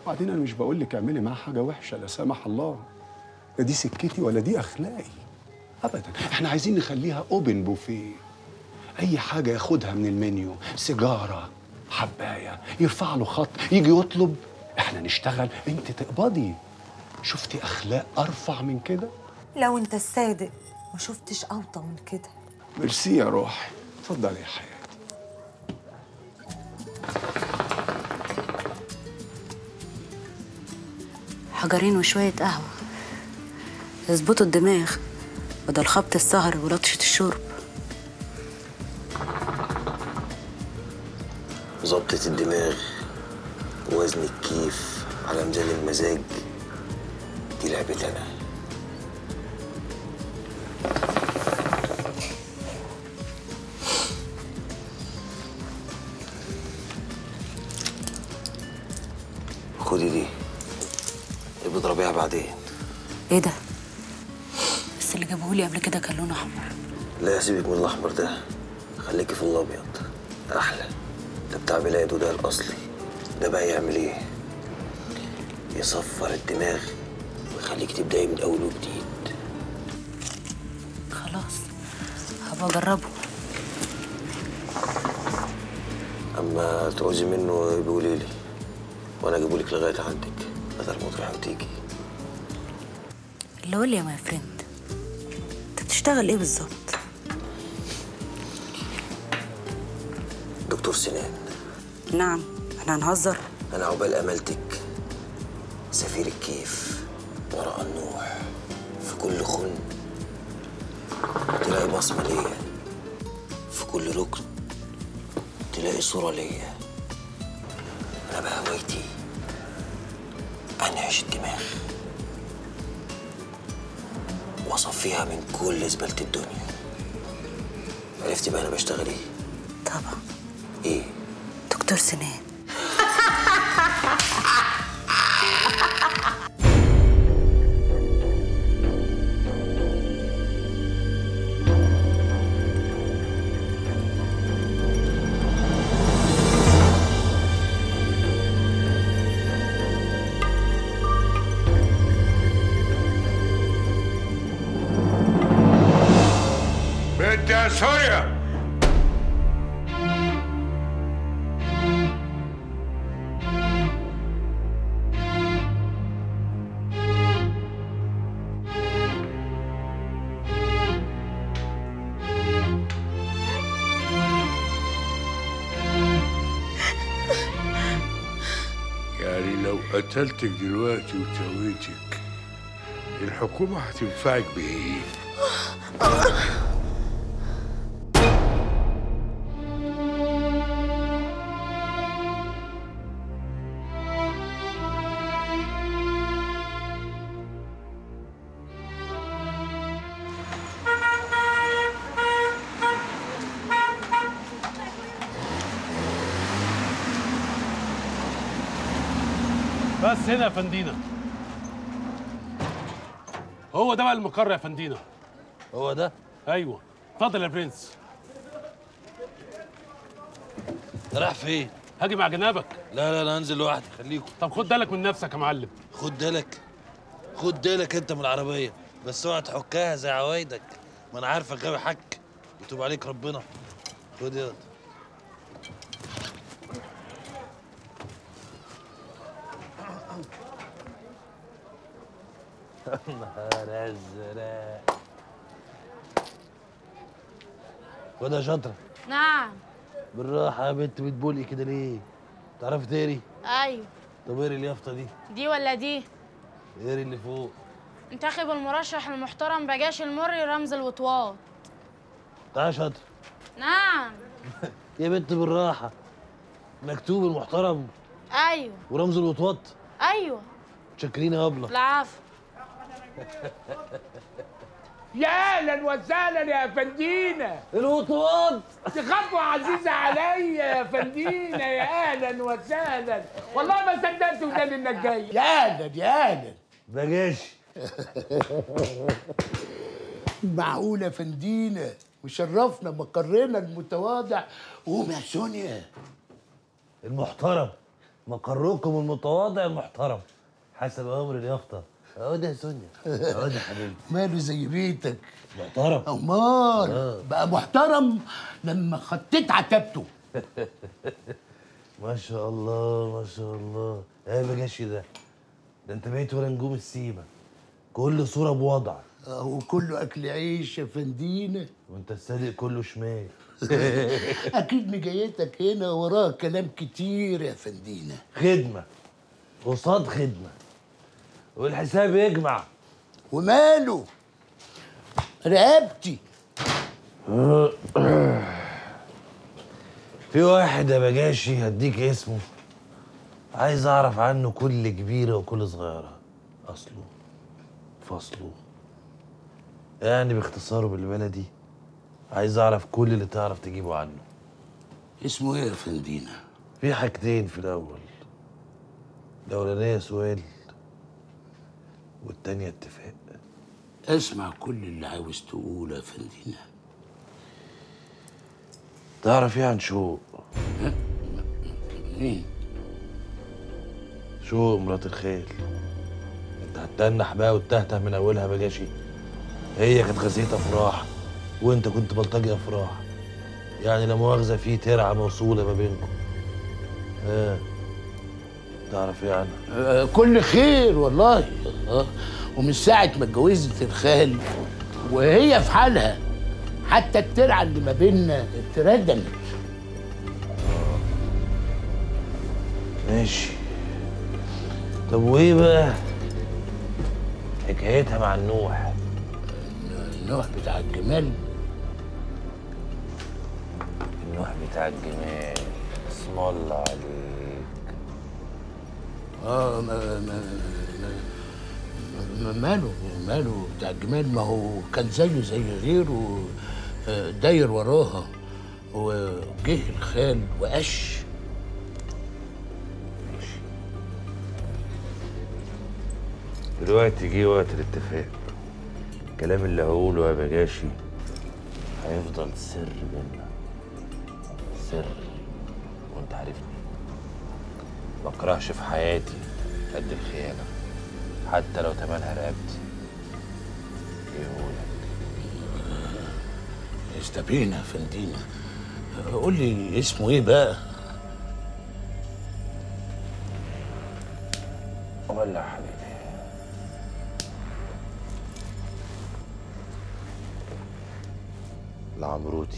وبعدين انا مش بقول لك اعملي معاه حاجه وحشه لا سمح الله لا دي سكتي ولا دي اخلاقي ابدا احنا عايزين نخليها اوبن بوفيه اي حاجه ياخدها من المنيو سيجاره حبايه يرفع له خط يجي يطلب احنا نشتغل انت تقبضي شفتي اخلاق ارفع من كده لو انت الصادق ما شفتش اوطى من كده ميرسي يا روحي اتفضلي يا حياتي حجرين وشوية قهوة يظبطوا الدماغ بدل خبط السهر ولطشة الشرب ظبطة الدماغ ووزن الكيف على ميزان المزاج دي لعبتي انا خدي دي ابقي اضربيها بعدين ايه ده؟ بس اللي جابهولي قبل كده كان لونه احمر لا سيبك من الاحمر ده خليكي في الابيض احلى ده بتاع بلاد وده الاصلي ده بقى يعمل ايه يصفر الدماغ ويخليك تبداي من اول وجديد خلاص هبقى اجربه اما تعوزي منه بيقولي لي وانا اجيبهولك لغايه عندك بدل ما تروحي وتيجي اللي قول لي يا ماي فريند انت بتشتغل ايه بالظبط؟ دكتور سنان نعم احنا هنهزر انا عقبال امالتك سفير الكيف وراء النوح في كل خن تلاقي بصمة ليا في كل ركن تلاقي صورة ليا أنا بقى هوايتي أنعش الدماغ وأصفيها من كل زبالة الدنيا عرفتي بقى أنا بشتغل إيه؟ طبعا إيه؟ دكتور سنان بنت يا سوريا يعني لو قتلتك دلوقتي وسويتك الحكومة هتنفعك بإيه؟ بس هنا يا فندينا هو ده بقى المقر يا فندينا هو ده ايوه اتفضل يا برنس راح فين هاجي مع جنابك لا لا انا هنزل لوحدي خليكم طب خد بالك من نفسك يا معلم خد بالك خد بالك انت من العربيه بس اوعى تحكها زي عوايدك ما انا عارفك غاوي حك يتوب عليك ربنا خد ياض نهار ازرق خد يا شاطره نعم بالراحه يا بنت بتبولي كده ليه تعرفي تقري ايوه طب اقري اليافطه دي دي ولا دي اقري اللي فوق انتخب المرشح المحترم بجاش المري رمز الوطواط تعالى يا شاطر نعم يا بنت بالراحه مكتوب المحترم ايوه ورمز الوطواط ايوه متشكرين يا ابله العفو يا اهلا وسهلا يا فندينا الوطواط دي خطوة عزيزة عليا يا فندينا يا اهلا وسهلا والله ما صدقت وداني انك جاي يا اهلا يا اهلا بجاش معقولة يا فندينا وشرفنا مقرنا المتواضع قوم يا سونيا المحترم مقركم المتواضع المحترم حسب امر اليافطه اقعد يا سونيا اقعد يا حبيبتي ماله زي بيتك محترم امال بقى محترم لما خطيت عتبته ما شاء الله ما شاء الله ايه يا بجاشي ده ده انت بقيت ولا نجوم السيما كل صوره بوضع اهو كله اكل عيش يا فندينا وانت الصادق كله شمال اكيد مجيتك هنا وراه كلام كتير يا فندينا خدمه قصاد خدمه والحساب يجمع وماله رقبتي في واحد يا بجاشي هديك اسمه عايز اعرف عنه كل كبيره وكل صغيره اصله فصله يعني باختصاره بالبلدي عايز اعرف كل اللي تعرف تجيبه عنه اسمه ايه يا فندينا في حاجتين في الاول الاولانيه سؤال والتانيه اتفاق اسمع كل اللي عاوز تقوله يا فندينا تعرف ايه عن شوق مين شوق مرات الخيل انت هتتنح بقى وتتهته من اولها بجاشي هي كانت غزية افراح وانت كنت بلطجي افراح يعني لا مؤاخذه في ترعه موصوله ما بينكم ها تعرف ايه عنها آه، كل خير والله آه، ومن ساعة ما اتجوزت الخال وهي في حالها حتى الترعة اللي ما بيننا اتردمت ماشي طب وايه بقى حكايتها مع النوح النوح بتاع الجمال النوح بتاع الجمال اسم الله عليك اه ما ما ما- ماله ماله بتاع الجمال ما هو كان زيه زي غيره آه، داير وراها وجه الخال وقش دلوقتي جه وقت الاتفاق الكلام اللي هقوله يا بجاشي هيفضل سر بينا سر وانت عارفني ما اكرهش في حياتي قد الخيانة حتى لو تمنها رقبتي يقولك استبينا يا فندينا قول لي اسمه ايه بقى ولا يا حبيبي العمروتي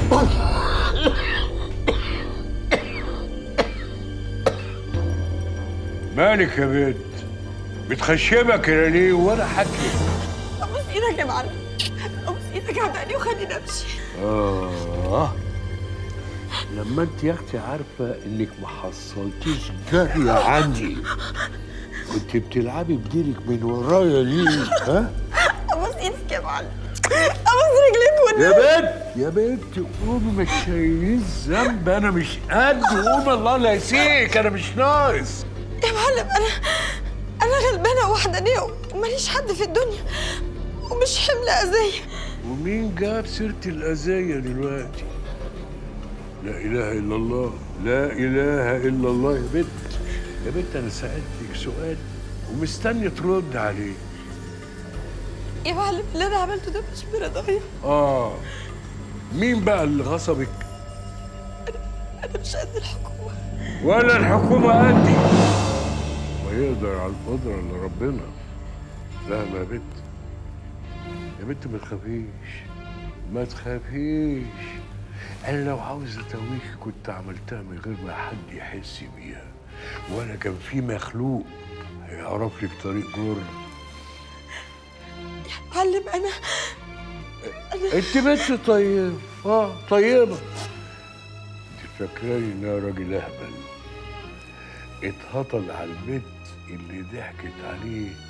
مالك يا بنت بتخشبك كده ليه ولا حكي ابوس ايدك يا معلم ابوس ايدك يا عبد وخليني امشي اه لما انت يا اختي عارفه انك ما حصلتيش جاريه عندي كنت بتلعبي بديلك من ورايا ليه ها ابوس ايدك يا معلم ابوس رجليك يا والنبي بنت يا بنت قومي مش شايلين ذنب انا مش قد قوم الله لا يسيك انا مش ناقص يا معلم انا انا غلبانه وحدانيه وماليش حد في الدنيا ومش حمل اذيه ومين جاب سيرة الأذية دلوقتي؟ لا إله إلا الله لا إله إلا الله يا بنت يا بنت أنا سألتك سؤال ومستني ترد عليه يا معلم اللي انا عملته ده مش برضايا آه مين بقى اللي غصبك؟ انا مش قد الحكومه ولا الحكومة قدي ويقدر على القدرة اللي ربنا فاهمة يا بنت يا بنت ما تخافيش ما تخافيش انا لو عاوز اتويك كنت عملتها من غير ما حد يحس بيها ولا كان في مخلوق هيعرف لك طريق جر معلم انا انت بنت طيب اه طيبه انت فاكراني ان انا راجل اهبل اتهطل على البنت اللي ضحكت عليه